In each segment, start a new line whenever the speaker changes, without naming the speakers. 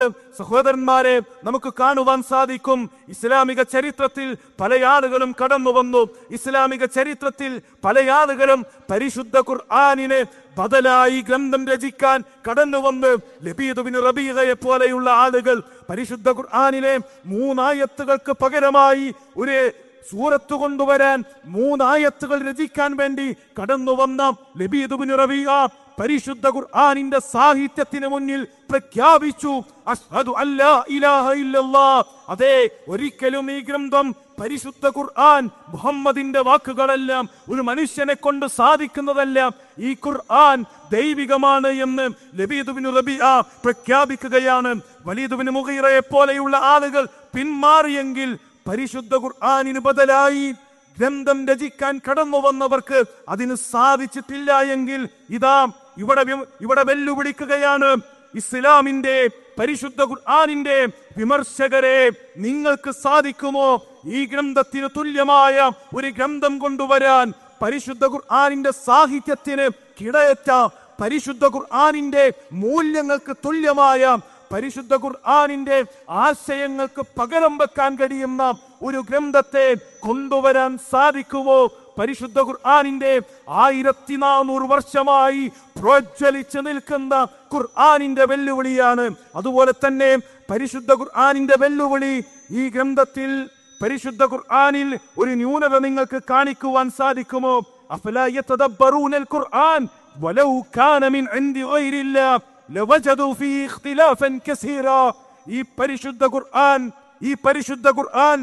സഹോദരന്മാരെ നമുക്ക് കാണുവാൻ സാധിക്കും ഇസ്ലാമിക ചരിത്രത്തിൽ പല ആളുകളും കടന്നു വന്നു ഇസ്ലാമിക ചരിത്രത്തിൽ പല ആളുകളും പരിശുദ്ധ ഖുർആാനിനെ ബദലായി ഗ്രന്ഥം രചിക്കാൻ കടന്നു വന്ന് ലബീദുബിന് റബീഹയെ പോലെയുള്ള ആളുകൾ പരിശുദ്ധ ഖുർആാനിലെ മൂന്നായത്തുകൾക്ക് പകരമായി ഒരു സൂറത്ത് കൊണ്ടുവരാൻ മൂന്നായത്തുകൾ രചിക്കാൻ വേണ്ടി കടന്നു വന്ന ലബീദുബിന് റബീഹ പരിശുദ്ധ ഖുർആാനിന്റെ സാഹിത്യത്തിന് മുന്നിൽ പ്രഖ്യാപിച്ചു അഷ്ഹദു അല്ലാ ഇലാഹ ഇല്ലല്ലാ അതെ ഒരിക്കലും ഈ ഗ്രന്ഥം പരിശുദ്ധ ഖുർആൻ മുഹമ്മദിന്റെ വാക്കുകളെല്ലാം ഒരു മനുഷ്യനെ കൊണ്ട് സാധിക്കുന്നതെല്ലാം ഈ ഖുർആൻ ദൈവികമാണ് എന്ന് ലബീദുബിന് റബിയ പ്രഖ്യാപിക്കുകയാണ് വലീദുബിന് മുഗീറയെ പോലെയുള്ള ആളുകൾ പിന്മാറിയെങ്കിൽ പരിശുദ്ധ ഖുർആനിന് ബദലായി ഗ്രന്ഥം രചിക്കാൻ കടന്നു വന്നവർക്ക് അതിന് സാധിച്ചിട്ടില്ല എങ്കിൽ ഇതാ ഇവിടെ വി- ഇവിടെ വെല്ലുവിളിക്കുകയാണ് ഇസ്ലാമിന്റെ പരിശുദ്ധ ഖുർആനിന്റെ വിമർശകരെ നിങ്ങൾക്ക് സാധിക്കുമോ ഈ ഗ്രന്ഥത്തിന് തുല്യമായ ഒരു ഗ്രന്ഥം കൊണ്ടുവരാൻ പരിശുദ്ധ ഖുർആനിന്റെ സാഹിത്യത്തിന് കിടയറ്റ പരിശുദ്ധ ഖുർആനിന്റെ മൂല്യങ്ങൾക്ക് തുല്യമായ പരിശുദ്ധ ഖുർആനിന്റെ ആശയങ്ങൾക്ക് പകരം വെക്കാൻ കഴിയുന്ന ഒരു ഗ്രന്ഥത്തെ കൊണ്ടുവരാൻ സാധിക്കുമോ പരിശുദ്ധ ഖുർആനിന്റെ ആയിരത്തി നാനൂറ് വർഷമായി പ്രോജ്വലിച്ച് നിൽക്കുന്ന ഖുർആനിന്റെ വെല്ലുവിളിയാണ് അതുപോലെ തന്നെ പരിശുദ്ധ ഖുർആനിന്റെ വെല്ലുവിളി ഈ ഗ്രന്ഥത്തിൽ പരിശുദ്ധ ഖുർആനിൽ ഒരു ന്യൂനത നിങ്ങൾക്ക് കാണിക്കുവാൻ സാധിക്കുമോ അഫലാ യതദബ്ബറൂനൽ ഖുർആൻ വലൗ കാന മിൻ ഇൻദി ഗൈരില്ലാ ലവജദു ഫീ ഇഖ്തിലാഫൻ കസീറാ ഈ പരിശുദ്ധ ഖുർആൻ ഈ പരിശുദ്ധ ഖുർആൻ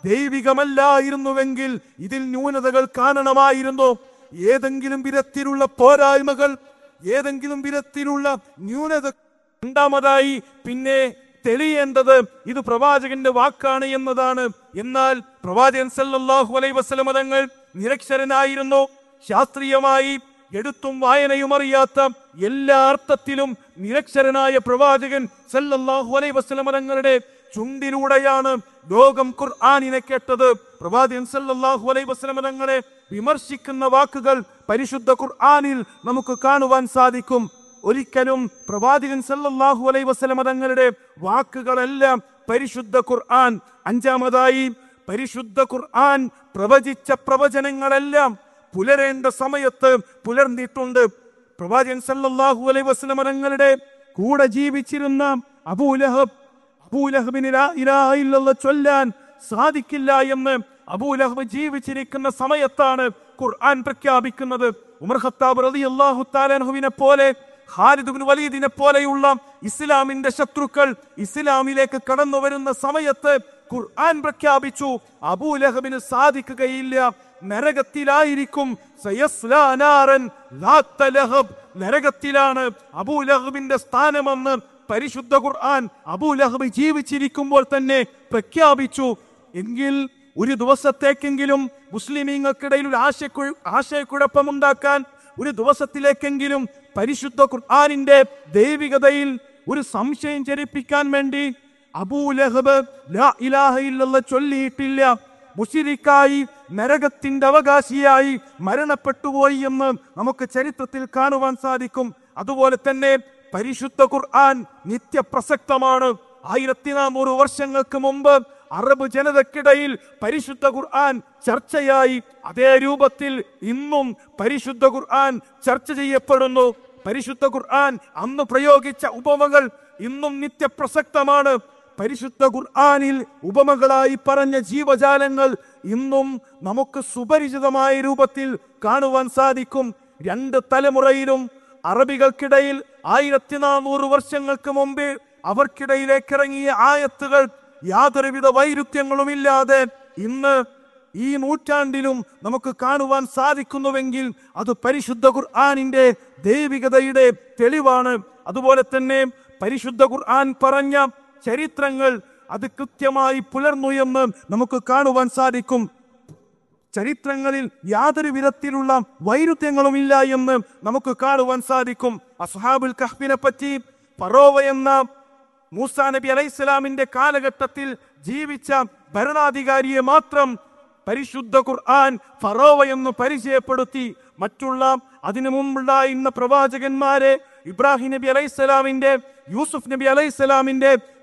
ദൈവികമല്ലായിരുന്നുവെങ്കിൽ ഇതിൽ ന്യൂനതകൾ കാണണമായിരുന്നു ഏതെങ്കിലും വിധത്തിലുള്ള പോരായ്മകൾ ഏതെങ്കിലും വിധത്തിലുള്ള ന്യൂനത രണ്ടാമതായി പിന്നെ തെളിയേണ്ടത് ഇത് പ്രവാചകന്റെ വാക്കാണ് എന്നതാണ് എന്നാൽ പ്രവാചകൻ സല്ലല്ലാഹു അലൈഹി വസല്ലമ തങ്ങൾ നിരക്ഷരനായിരുന്നു ശാസ്ത്രീയമായി എടുത്തും വായനയും അറിയാത്ത എല്ലാ അർത്ഥത്തിലും നിരക്ഷരനായ പ്രവാചകൻ സല്ലല്ലാഹു അലൈഹി വസല്ലമ തങ്ങളുടെ ചുണ്ടിലൂടെയാണ് ലോകം ഖുർആനിനെ കേട്ടത് പ്രവാചകൻ സല്ലല്ലാഹു അലൈഹി വസല്ലമ തങ്ങളെ വിമർശിക്കുന്ന വാക്കുകൾ പരിശുദ്ധ ഖുർആനിൽ നമുക്ക് കാണുവാൻ സാധിക്കും ഒരിക്കലും പ്രവാചകൻ സല്ലല്ലാഹു അലൈഹി വസല്ലമ തങ്ങളുടെ വാക്കുകളെല്ലാം പരിശുദ്ധ ഖുർആൻ അഞ്ചാമതായി പരിശുദ്ധ ഖുർആൻ പ്രവചിച്ച പ്രവചനങ്ങളെല്ലാം പുലരേണ്ട സമയത്ത് പുലർന്നിട്ടുണ്ട് പ്രവാചകൻ സല്ലല്ലാഹു അലൈഹി വസല്ലമ തങ്ങളുടെ കൂടെ ജീവിച്ചിരുന്ന അബൂലഹബ് അബൂലഹബിന് ലാ ഇലാഹ ഇല്ലല്ലാഹ് ചൊല്ലാൻ സാധിക്കില്ല എന്ന് അബൂലഹബ് ജീവിച്ചിരിക്കുന്ന സമയത്താണ് ഖുർആൻ പ്രഖ്യാപിക്കുന്നത് ഉമർ ഖത്താബ് റളിയല്ലാഹു തആലാഹുവിനെ പോലെ ഖാലിദ് ബിൻ വലീദിനെ പോലെയുള്ള ഇസ്ലാമിന്റെ ശത്രുക്കൾ ഇസ്ലാമിലേക്ക് കടന്നു വരുന്ന സമയത്ത് ഖുർആൻ പ്രഖ്യാപിച്ചു അബൂലഹബിന് സാധിക്കുകയില്ല നരകത്തിലായിരിക്കും സയസ്ലാ നാരൻ ലാത്ത ലഹബ്. നരകത്തിലാണ് അബൂലഹബിന്റെ സ്ഥാനമെന്ന് പരിശുദ്ധ ഖുർആൻ അബൂലഹബ് ജീവിച്ചിരിക്കുമ്പോൾ തന്നെ പ്രഖ്യാപിച്ചു എങ്കിൽ ഒരു ദിവസത്തേക്കെങ്കിലും മുസ്ലിമീങ്ങൾക്കിടയിൽ ഒരു ആശയക്കു ആശയക്കുഴപ്പമുണ്ടാക്കാൻ ഒരു ദിവസത്തിലേക്കെങ്കിലും പരിശുദ്ധ ഖുർആനിന്റെ ദൈവികതയിൽ ഒരു സംശയം ജനിപ്പിക്കാൻ വേണ്ടി അബൂലഹബ് ലാ ഇലാഹ ഇല്ലല്ലാഹ് ചൊല്ലിയിട്ടില്ല മുഷിരിക്കായി നരകത്തിന്റെ അവകാശിയായി മരണപ്പെട്ടുപോയി എന്ന് നമുക്ക് ചരിത്രത്തിൽ കാണുവാൻ സാധിക്കും അതുപോലെ തന്നെ പരിശുദ്ധ ഖുർആൻ നിത്യപ്രസക്തമാണ് ആയിരത്തി നാനൂറ് വർഷങ്ങൾക്ക് മുമ്പ് അറബ് ജനതക്കിടയിൽ പരിശുദ്ധ ഖുർആൻ ചർച്ചയായി അതേ രൂപത്തിൽ ഇന്നും പരിശുദ്ധ ഖുർആൻ ചർച്ച ചെയ്യപ്പെടുന്നു പരിശുദ്ധ ഖുർആൻ അന്ന് പ്രയോഗിച്ച ഉപമകൾ ഇന്നും നിത്യപ്രസക്തമാണ് പരിശുദ്ധ ഖുർആനിൽ ഉപമകളായി പറഞ്ഞ ജീവജാലങ്ങൾ ഇന്നും നമുക്ക് സുപരിചിതമായ രൂപത്തിൽ കാണുവാൻ സാധിക്കും രണ്ട് തലമുറയിലും അറബികൾക്കിടയിൽ ആയിരത്തി നാനൂറ് വർഷങ്ങൾക്ക് മുമ്പ് അവർക്കിടയിലേക്ക് ഇറങ്ങിയ ആയത്തുകൾ യാതൊരുവിധ വൈരുദ്ധ്യങ്ങളുമില്ലാതെ ഇന്ന് ഈ നൂറ്റാണ്ടിലും നമുക്ക് കാണുവാൻ സാധിക്കുന്നുവെങ്കിൽ അത് പരിശുദ്ധ ഖുർആാനിന്റെ ദൈവികതയുടെ തെളിവാണ് അതുപോലെ തന്നെ പരിശുദ്ധ ഖുർആൻ പറഞ്ഞ ചരിത്രങ്ങൾ അത് കൃത്യമായി പുലർന്നു എന്ന് നമുക്ക് കാണുവാൻ സാധിക്കും ചരിത്രങ്ങളിൽ യാതൊരു വിധത്തിലുള്ള വൈരുദ്ധ്യങ്ങളും ഇല്ല എന്ന് നമുക്ക് കാണുവാൻ സാധിക്കും അസ്ഹാബുൽ കഹ്ബിനെ പറ്റി ഫറോവ എന്ന മൂസാ നബി അലൈഹി സ്വലാമിന്റെ കാലഘട്ടത്തിൽ ജീവിച്ച ഭരണാധികാരിയെ മാത്രം പരിശുദ്ധ ഖുർആൻ ഫറോവ എന്ന് പരിചയപ്പെടുത്തി മറ്റുള്ള അതിനു മുമ്പുണ്ടായിരുന്ന പ്രവാചകന്മാരെ ഇബ്രാഹിം നബി അലൈഹി സ്വലാമിന്റെ യൂസുഫ് നബി അലൈഹിസ്സലാമിന്റെ